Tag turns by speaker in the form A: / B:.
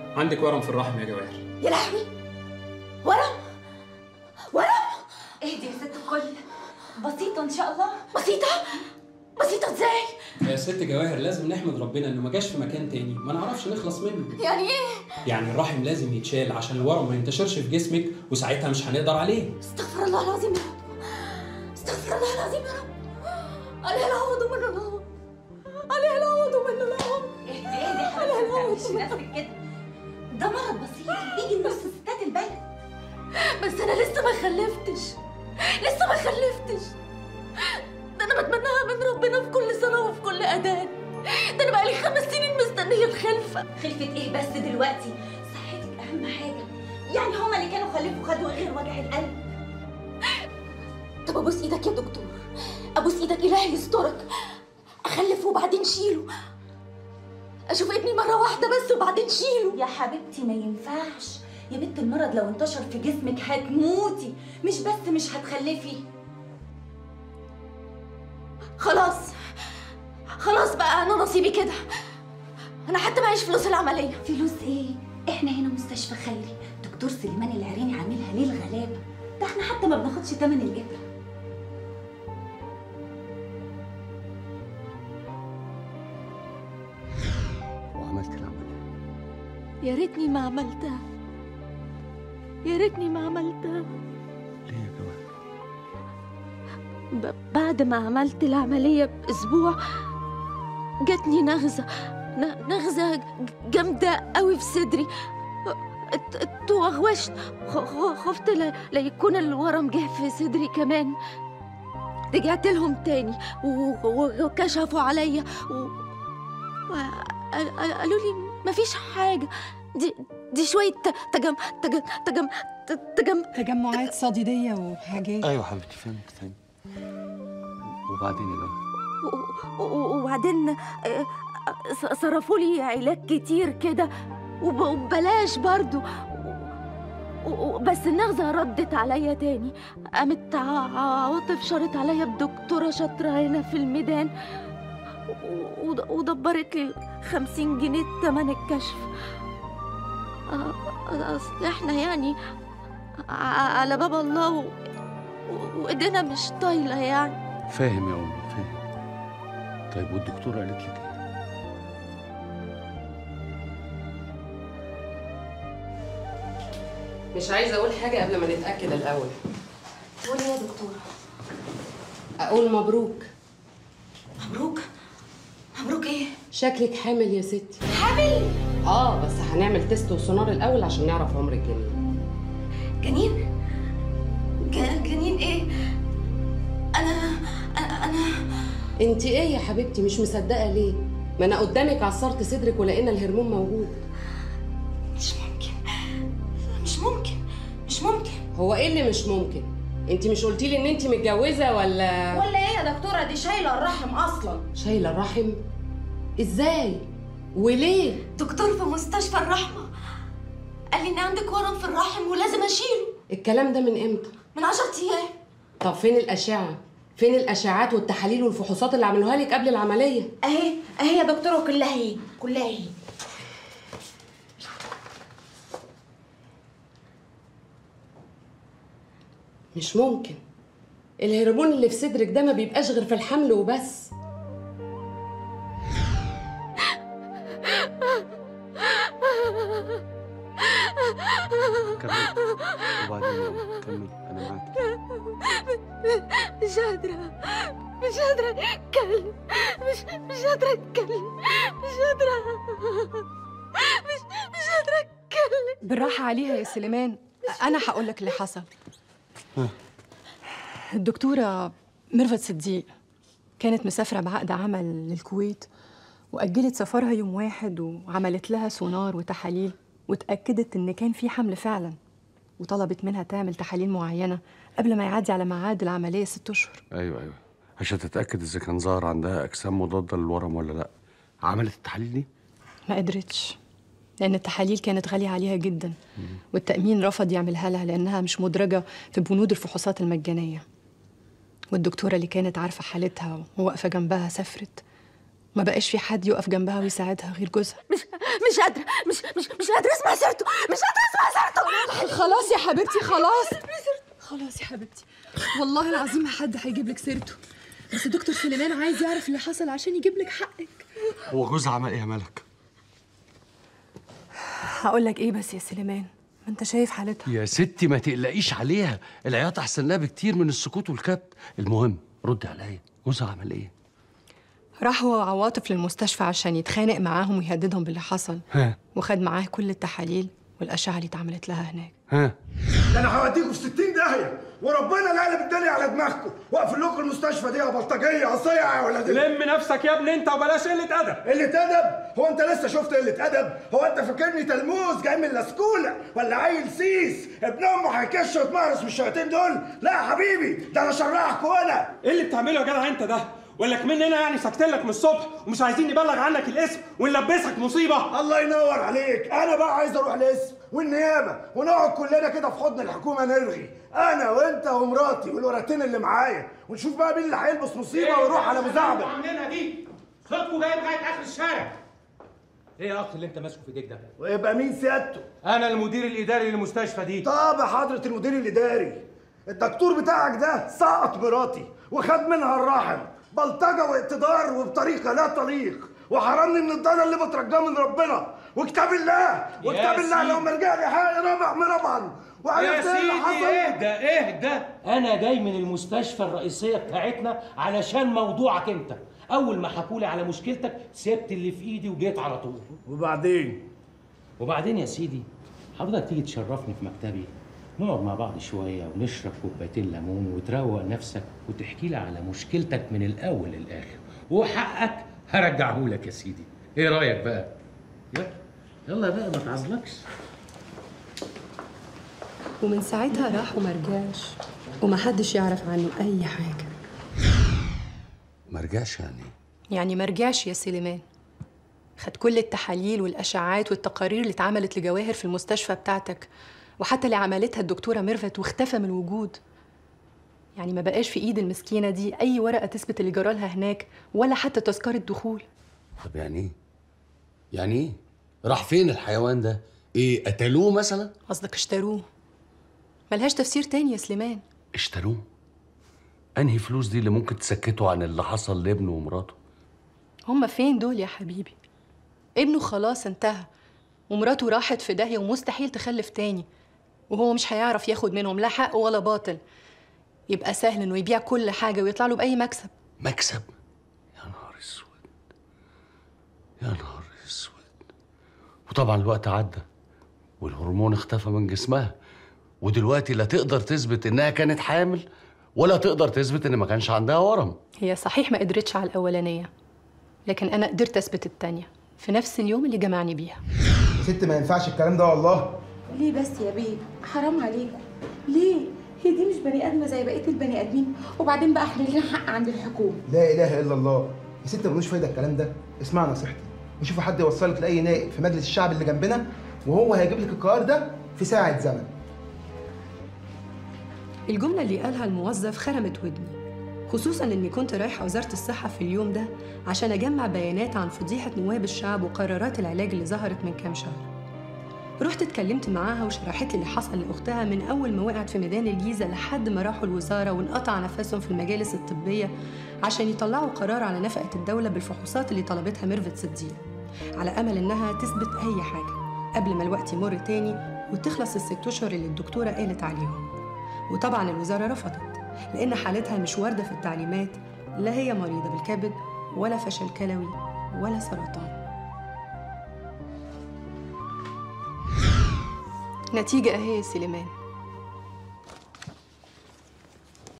A: عندك ورم في الرحم يا جواهر
B: يا لهوي ورم ورم
C: اهدي يا ست الكل بسيطة إن شاء الله
B: بسيطة بسيطة ازاي؟
A: يا ست جواهر لازم نحمد ربنا انه ما جاش في مكان تاني ما نعرفش نخلص منه
B: يعني ايه؟
A: يعني الرحم لازم يتشال عشان الورم ما ينتشرش في جسمك وساعتها مش هنقدر عليه
B: استغفر الله العظيم يا رب استغفر الله العظيم يا رب عليه العوض ومنه العوض عليه العوض ومنه العوض
C: اهدي اهدي يا حبيبتي ما تعمليش نفسك كده ده مرض بسيط بيجي لنص ستات البلد
B: بس انا لسه ما خلفتش لسه ما خلفتش ده انا بتمناها من ربنا في كل صلاه وفي كل اذان ده انا بقالي خمس سنين مستنيه الخلفه
C: خلفة ايه بس دلوقتي صحتك أهم حاجة يعني هما اللي كانوا خلفوا خدوا غير وجع القلب
B: طب ابوس ايدك يا دكتور ابوس ايدك الهي يسترك اخلف وبعدين شيله اشوف ابني مره واحده بس وبعدين شيله
C: يا حبيبتي ما ينفعش يا بنت المرض لو انتشر في جسمك هتموتي مش بس مش هتخلفي
B: خلاص خلاص بقى انا نصيبي كده انا حتى معيش فلوس العمليه
C: فلوس ايه احنا هنا مستشفى خيري دكتور سليمان العريني عاملها ليه الغلابه ده احنا حتى ما بناخدش تمن الابره
D: وعملت العملية
B: يا ريتني ما عملتها يا ريتني ما عملتها
D: ليه يا جواهر؟
B: ب- بعد ما عملت العملية بأسبوع جاتني نغزة ن- نغزة ج- جامدة قوي في صدري ات- اتوغوشت خ- خ- خفت لا لا يكون الورم جه في صدري كمان رجعت لهم تاني و- و- وكشفوا عليا وقالوا لي مفيش حاجة دي دي شوية ت- تجم تجم تجم ت- تجم
E: تجمعات صديدية وحاجات
D: ايوه حبيبتي فهمت فهمت وبعدين يا جواهر
B: و- و- وبعدين آه، ص- صرفوا لي علاج كتير كده وب- وببلاش برضو و- و- بس النغزة ردت عليا تاني قامت ع- عواطف شرت عليا بدكتورة شاطرة هنا في الميدان و- ود- ودبرت لي خمسين جنيه تمن الكشف آه، أصل احنا يعني ع- على باب الله و- و- وايدينا مش طايلة يعني
D: فاهم يا امي فاهم طيب والدكتوره قالت لك ايه؟
F: مش عايزه اقول حاجه قبل ما نتاكد الاول
C: قولي يا دكتوره
F: اقول مبروك
B: مبروك مبروك ايه
F: شكلك حامل يا ستي حامل اه بس هنعمل تيست وسونار الاول عشان نعرف عمر الجنين
B: جنين ج- جنين ايه انا انا انا
F: انت ايه يا حبيبتي مش مصدقه ليه ما انا قدامك عصرت صدرك ولقينا الهرمون موجود
B: مش ممكن مش ممكن مش ممكن
F: هو ايه اللي مش ممكن انت مش قلتي لي ان انت متجوزه ولا
C: ولا ايه يا دكتوره دي شايله الرحم اصلا
F: شايله الرحم ازاي وليه
B: دكتور في مستشفى الرحمه قال لي ان عندك ورم في الرحم ولازم اشيله
F: الكلام ده من امتى
B: من 10 ايام
F: طب فين الاشعه فين الاشعاعات والتحاليل والفحوصات اللي عملوها لك قبل العمليه
C: اهي اهي يا دكتوره كلها اهي كلها اهي
F: مش ممكن الهرمون اللي في صدرك ده ما بيبقاش غير في الحمل وبس
D: كملي وبعدين يا امي كملي انا معاك
B: مش قادره مش قادره اتكلم مش مش قادره اتكلم مش قادره مش مش قادره اتكلم
E: بالراحة عليها يا سليمان أنا هقول لك اللي حصل الدكتورة ميرفت صديق كانت مسافرة بعقد عمل للكويت وأجلت سفرها يوم واحد وعملت لها سونار وتحاليل وتأكدت إن كان في حمل فعلا وطلبت منها تعمل تحاليل معينة قبل ما يعدي على ميعاد العملية ست أشهر
D: ايوه ايوه عشان تتاكد اذا كان ظهر عندها اجسام مضاده للورم ولا لا عملت التحاليل دي
E: ما قدرتش لأن التحاليل كانت غالية عليها جدا والتأمين رفض يعملها لها لأنها مش مدرجة في بنود الفحوصات المجانية والدكتورة اللي كانت عارفة حالتها وواقفة جنبها سافرت ما بقاش في حد يقف جنبها ويساعدها غير جوزها
B: مش مش قادره مش مش مش قادره اسمع سيرته مش قادره اسمع سيرته
E: خلاص يا حبيبتي خلاص خلاص يا حبيبتي والله العظيم ما حد هيجيب لك سيرته بس دكتور سليمان عايز يعرف اللي حصل عشان يجيب لك حقك
D: هو جوزها عمل ايه يا ملك
E: هقول لك ايه بس يا سليمان ما انت شايف حالتها
D: يا ستي ما تقلقيش عليها العياط احسن لها بكتير من السكوت والكبت المهم رد عليا جوزها عمل ايه
E: راح هو وعواطف للمستشفى عشان يتخانق معاهم ويهددهم باللي حصل
D: ها
E: وخد معاه كل التحاليل والاشعه اللي اتعملت لها هناك
D: ها
G: ده انا هوديكوا في 60 داهيه وربنا لا قلب الدنيا على دماغكم واقفل لكم المستشفى دي يا بلطجيه عصيه يا ولاد ال-
A: لم نفسك يا ابني انت وبلاش قله ادب
G: قلة أدب؟ هو أنت لسه شفت قلة أدب؟ هو أنت فاكرني تلموذ جاي من لسكولة ولا عيل سيس ابن أمه هيكش ويتمهرس من الشياطين دول؟ لا يا حبيبي ده أنا شرحك وأنا
A: ايه اللي بتعمله يا جدع انت ده ولا كمننا يعني ساكتين لك من الصبح ومش عايزين نبلغ عنك الاسم ونلبسك مصيبه
G: الله ينور عليك أنا بقى عايز أروح الاسم والنيابة ونقعد كلنا كده في حضن الحكومة نرغي أنا وأنت ومراتي والورقتين اللي معايا ونشوف بقى مين اللي هيلبس مصيبة ويروح على مزعبل
H: عاملينها دي صوتكم جاي لغايه اخر الشارع ايه يا اخ اللي انت ماسكه في ايديك ده
G: ويبقى مين سيادته؟
H: انا المدير الاداري للمستشفى دي
G: طب يا حضرة المدير الإداري الدكتور بتاعك ده سقط مراتي وخد منها الرحم بلطجة واقتدار وبطريقة لا تليق وحرمني من الضنا اللي بترجاه من ربنا وكتاب الله وكتاب الله
H: سيدي.
G: لو ما رجع لي حق ربع مربعا
H: يا
G: وعرفت ايه اللي
H: سيدي
G: حصل
H: اهدى اهدى انا جاي من المستشفى الرئيسيه بتاعتنا علشان موضوعك انت اول ما حكولي على مشكلتك سبت اللي في ايدي وجيت على طول
G: وبعدين
H: وبعدين يا سيدي حضرتك تيجي تشرفني في مكتبي نقعد مع بعض شويه ونشرب كوبايتين ليمون وتروق نفسك وتحكي لي على مشكلتك من الاول للاخر وحقك هرجعه لك يا سيدي ايه رايك بقى يلا يلا بقى ما تعزلكش
E: ومن ساعتها راح وما رجعش ومحدش يعرف عنه اي حاجه
D: ما رجعش يعني
E: يعني ما رجعش يا سليمان خد كل التحاليل والاشعاعات والتقارير اللي اتعملت لجواهر في المستشفى بتاعتك وحتى اللي عملتها الدكتوره ميرفت واختفى من الوجود يعني ما بقاش في ايد المسكينه دي اي ورقه تثبت اللي جرالها هناك ولا حتى تذكره دخول
D: طب يعني ايه يعني ايه راح فين الحيوان ده ايه قتلوه مثلا
E: قصدك اشتروه ملهاش تفسير تاني يا سليمان
D: اشتروه انهي فلوس دي اللي ممكن تسكته عن اللي حصل لابنه ومراته
E: هما فين دول يا حبيبي ابنه خلاص انتهى ومراته راحت في داهية ومستحيل تخلف تاني وهو مش هيعرف ياخد منهم لا حق ولا باطل يبقى سهل انه يبيع كل حاجة ويطلع له بأي مكسب
D: مكسب يا نهار اسود يا نهار اسود وطبعا الوقت عدى والهرمون اختفى من جسمها ودلوقتي لا تقدر تثبت انها كانت حامل ولا تقدر تثبت ان ما كانش عندها ورم
E: هي صحيح ما قدرتش على الأولانية لكن أنا قدرت أثبت التانية في نفس اليوم اللي جمعني بيها
I: يا ست ما ينفعش الكلام ده والله
J: ليه بس يا بيه حرام عليكم ليه هي دي مش بني ادمه زي بقيه البني ادمين وبعدين بقى احنا لينا حق عند الحكومه
I: لا اله الا الله يا ست ملوش فايده الكلام ده اسمع نصيحتي وشوفوا حد يوصلك لاي نائب في مجلس الشعب اللي جنبنا وهو هيجيب لك القرار ده في ساعه زمن
E: الجملة اللي قالها الموظف خرمت ودني خصوصا اني كنت رايحة وزارة الصحة في اليوم ده عشان اجمع بيانات عن فضيحة نواب الشعب وقرارات العلاج اللي ظهرت من كام شهر رحت اتكلمت معاها وشرحت لي اللي حصل لاختها من اول ما وقعت في ميدان الجيزة لحد ما راحوا الوزارة وانقطع نفسهم في المجالس الطبية عشان يطلعوا قرار على نفقة الدولة بالفحوصات اللي طلبتها ميرفت صديق على امل انها تثبت اي حاجة قبل ما الوقت يمر تاني وتخلص الست اشهر اللي الدكتورة قالت عليهم وطبعا الوزارة رفضت لأن حالتها مش واردة في التعليمات لا هي مريضة بالكبد ولا فشل كلوي ولا سرطان نتيجة أهي يا سليمان